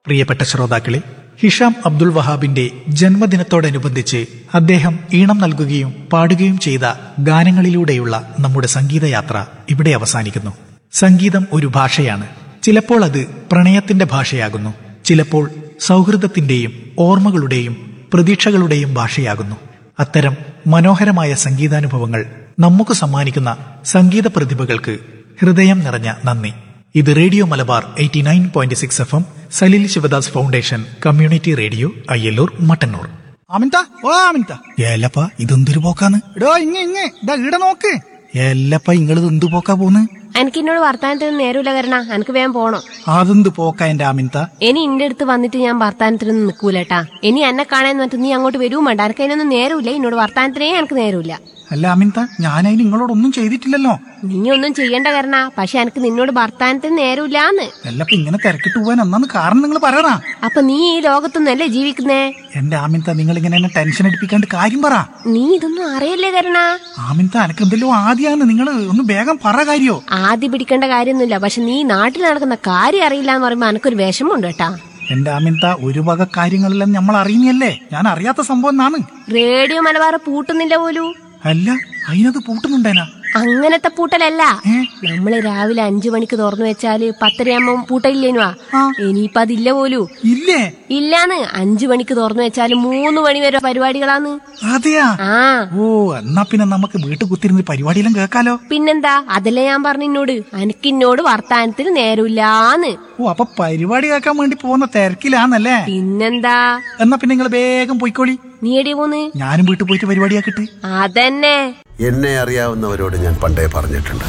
പ്രിയപ്പെട്ട ശ്രോതാക്കളെ ഹിഷാം അബ്ദുൾ വഹാബിന്റെ ജന്മദിനത്തോടനുബന്ധിച്ച് അദ്ദേഹം ഈണം നൽകുകയും പാടുകയും ചെയ്ത ഗാനങ്ങളിലൂടെയുള്ള നമ്മുടെ സംഗീതയാത്ര ഇവിടെ അവസാനിക്കുന്നു സംഗീതം ഒരു ഭാഷയാണ് ചിലപ്പോൾ അത് പ്രണയത്തിന്റെ ഭാഷയാകുന്നു ചിലപ്പോൾ സൗഹൃദത്തിന്റെയും ഓർമ്മകളുടെയും പ്രതീക്ഷകളുടെയും ഭാഷയാകുന്നു അത്തരം മനോഹരമായ സംഗീതാനുഭവങ്ങൾ നമുക്ക് സമ്മാനിക്കുന്ന സംഗീത പ്രതിഭകൾക്ക് ഹൃദയം നിറഞ്ഞ നന്ദി ഇത് radio Malabar eighty nine point six F M Salil Shivadas foundation community radio Ayyallur Mattannur അമിൻത ഓ അമിൻത ഏലപ്പ ഇതെന്തൊരു പോക്കാന്ന് എടോ ഇങ്ങ ഇങ്ങ ഇതാ ഈട നോക്ക് ഏലപ്പ ഇങ്ങള് എന്ത് പോക്കാ പോന്ന് എനിക്ക് എന്നോട് വർത്താനത്തിന് നേരമില്ല കരണ എനിക്ക് വേഗം പോണം അതെന്ത് പോക്ക എന്റെ അമിൻത ഇനി ഇന്റെ അടുത്ത് വന്നിട്ട് ഞാൻ വർത്താനത്തിനൊന്നും നിൽക്കൂലട്ടാ ഇനി എന്നെ കാണാൻ എന്നിട്ട് നീ അങ്ങോട്ട് വരുവും വേണ്ട എനിക്ക് അതിനൊന്നും നേരമില്ല എന്നോട് വർത്താനത്തിനേ എനിക്ക് നേരമില്ല അല്ല അമിൻത ഞാനതിന് നിങ്ങളോടൊന്നും ചെയ്തിട്ടില്ലല്ലോ നീ ഒന്നും ചെയ്യണ്ട കരണ പക്ഷെ എനിക്ക് നിന്നോട് വർത്താനത്തിന് നേരമില്ലാന്ന് എല്ലപ്പ ഇങ്ങനെ തിരക്കിട്ട് പോവാൻ എന്നാന്ന് കാരണം നിങ്ങൾ പറയണ അപ്പൊ നീ ഈ ലോകത്തൊന്നല്ലേ ജീവിക്കുന്നേ എന്റെ ആമിൻത നിങ്ങൾ ഇങ്ങനെ എന്നെ ടെൻഷൻ അടിപ്പിക്കാണ്ട് കാര്യം പറ നീ ഇതൊന്നും അറിയല്ലേ കരണ ആമിൻത എനക്ക് എന്തെല്ലോ ആദ്യാന്ന് നിങ്ങൾ ഒന്ന് വേഗം പറ കാര്യോ ആദ്യം പിടിക്കേണ്ട കാര്യമൊന്നുമില്ല പക്ഷെ നീ നാട്ടിൽ നടക്കുന്ന കാര്യം അറിയില്ല എന്ന് പറയുമ്പോ എനിക്കൊരു വിഷമമുണ്ട് കേട്ടാ എന്റെ ആമിൻത ഒരു വക കാര്യങ്ങളെല്ലാം നമ്മൾ അറിയുന്നല്ലേ ഞാൻ അറിയാത്ത സംഭവം എന്നാണ് റേഡിയോ മലബാർ പൂട്ടുന്നില്ല പോലും അല്ല അതിനത് പൂട്ടുന്നുണ്ടേനാ അങ്ങനത്തെ പൂട്ടലല്ല ഏ? നമ്മള് രാവിലെ അഞ്ചു മണിക്ക് തുറന്നു വെച്ചാല് പത്തരയാകുമ്പോ പൂട്ടയില്ലേനുവാ ആ. ഇനിയിപ്പൊ അതില്ല പോലൂ ഇല്ലേ ഇല്ലാന്ന് അഞ്ചു മണിക്ക് തുറന്നു വെച്ചാല് മൂന്ന് മണി വരെ പരിപാടികളാന്ന് അതെയാ ആ ഓ എന്നാ പിന്നെ നമുക്ക് വീട്ടിൽ കുത്തിരുന്ന് പരിപാടിയെല്ലാം കേൾക്കാലോ പിന്നെന്താ അതല്ലേ ഞാൻ പറഞ്ഞു എന്നോട് എനിക്കിന്നോട് വർത്താനത്തിന് നേരമില്ലാന്ന് ഓ അപ്പൊ പരിപാടി കേൾക്കാൻ വേണ്ടി പോകുന്ന തിരക്കിലാന്നല്ലേ പിന്നെന്താ എന്നാ പിന്നെ നിങ്ങൾ വേഗം പോയിക്കോളി നീ എടി പോന്ന് ഞാനും വീട്ടിൽ പോയിട്ട് പരിപാടിയാക്കിട്ട് അതന്നെ എന്നെ അറിയാവുന്നവരോട് ഞാൻ പണ്ടേ പറഞ്ഞിട്ടുണ്ട്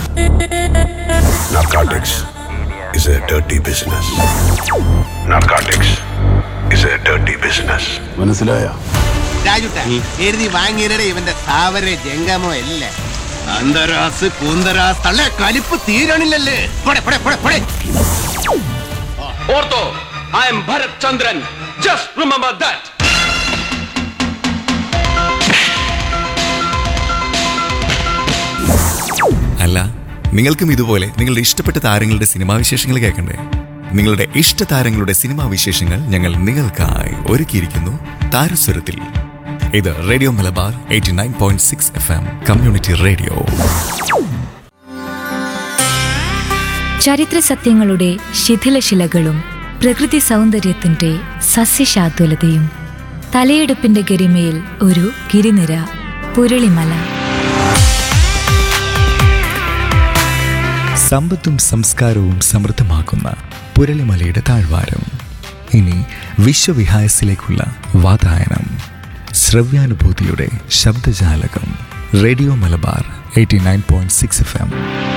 narcotics is a dirty business narcotics is a dirty business മനസ്സിലായോ രാജുട്ട എഴുതി വാങ്ങിയരുടെ ഇവന്റെ സ്ഥാവര ജംഗമോ അല്ലേ അന്തരാസ് കൂന്തരാസ് തള്ള കലിപ്പ് തീരണില്ലല്ലേ പോടെ, പോടെ, പോടെ, പോടെ. Ortho, I am Bharat Chandran. Just remember that. അല്ല നിങ്ങൾക്കും ഇതുപോലെ നിങ്ങളുടെ ഇഷ്ടപ്പെട്ട താരങ്ങളുടെ സിനിമാ വിശേഷങ്ങൾ കേൾക്കണ്ടേ നിങ്ങളുടെ ഇഷ്ട താരങ്ങളുടെ സിനിമാ വിശേഷങ്ങൾ ഞങ്ങൾ നിങ്ങൾക്കായി ഒരുക്കിയിരിക്കുന്നു താരസ്വരത്തിൽ ഇത് radio Malabar eighty nine point six F M community radio ചരിത്ര സത്യങ്ങളുടെ ശിഥിലശിലകളും പ്രകൃതി സൗന്ദര്യത്തിന്റെ സസ്യശാതുലതയും തലയെടുപ്പിന്റെ ഗരിമയിൽ ഒരു ഗിരിനിര പുരളിമല സമ്പത്തും സംസ്കാരവും സമൃദ്ധമാക്കുന്ന പുരളിമലയുടെ താഴ്വാരം ഇനി വിശ്വവിഹായസിലേക്കുള്ള വാതായനം ശ്രവ്യാനുഭൂതിയുടെ ശബ്ദജാലകം radio Malabar eighty nine point six F M